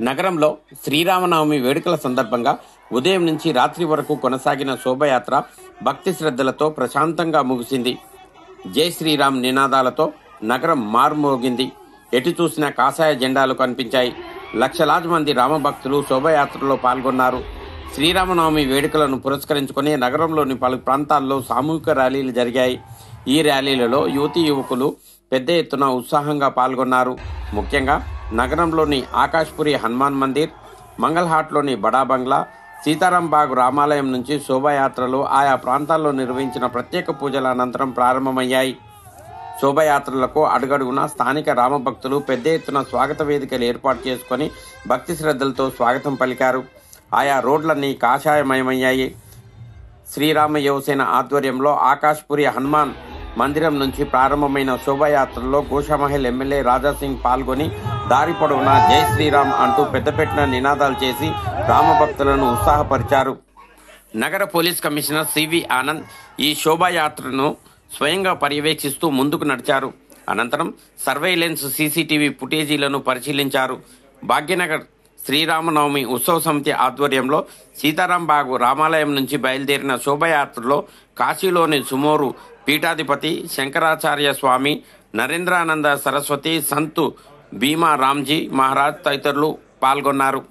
నగరంలో శ్రీరామనవమి వేడుకల సందర్భంగా ఉదయం నుంచి రాత్రి వరకు కొనసాగిన శోభయాత్ర భక్తి శ్రద్ధలతో ప్రశాంతంగా ముగిసింది జై శ్రీరామ్ నినాదాలతో నగరం మార్మోగింది ఎటు చూసినా కాషాయ జెండాలు కనిపించాయి లక్షలాది మంది రామభక్తులు శోభయాత్రలో పాల్గొన్నారు శ్రీరామనవమి వేడుకలను పురస్కరించుకుని నగరంలోని పలు ప్రాంతాల్లో సామూహిక ర్యాలీలు జరిగాయి ఈ ర్యాలీలలో యువతీ యువకులు పెద్ద ఎత్తున ఉత్సాహంగా పాల్గొన్నారు ముఖ్యంగా నగరంలోని ఆకాష్పురి హనుమాన్ మందిర్ మంగళహాట్లోని బడా బంగ్లా సీతారాంబాగ్ రామాలయం నుంచి శోభాయాత్రలు ఆయా ప్రాంతాల్లో నిర్వహించిన ప్రత్యేక పూజల అనంతరం ప్రారంభమయ్యాయి శోభయాత్రలకు అడుగడుగునా స్థానిక రామభక్తులు పెద్ద ఎత్తున స్వాగత వేదికలు ఏర్పాటు చేసుకొని భక్తి శ్రద్ధలతో స్వాగతం పలికారు ఆయా రోడ్లన్నీ కాషాయమయమయ్యాయి శ్రీరామ యువసేన ఆధ్వర్యంలో ఆకాష్పురి హనుమాన్ మందిరం నుంచి ప్రారంభమైన శోభాయాత్రలో గోషామహల్ ఎమ్మెల్యే రాజాసింగ్ పాల్గొని దారి పొడవునా జై శ్రీరామ్ అంటూ పెద్దపెట్టిన నినాదాలు చేసి రామభక్తులను ఉత్సాహపరిచారు నగర పోలీస్ కమిషనర్ సివి ఆనంద్ ఈ శోభాయాత్రను స్వయంగా పర్యవేక్షిస్తూ ముందుకు నడిచారు అనంతరం సర్వైలెన్స్ సీసీటీవీ ఫుటేజీలను పరిశీలించారు భాగ్యనగర్ శ్రీరామనవమి ఉత్సవ సమితి ఆధ్వర్యంలో సీతారాంబాగు రామాలయం నుంచి బయలుదేరిన శోభయాత్రలో కాశీలోని సుమోరు పీఠాధిపతి శంకరాచార్య స్వామి నరేంద్రానంద సరస్వతి సంతు భీమా రామ్జీ మహారాజ్ తదితరులు పాల్గొన్నారు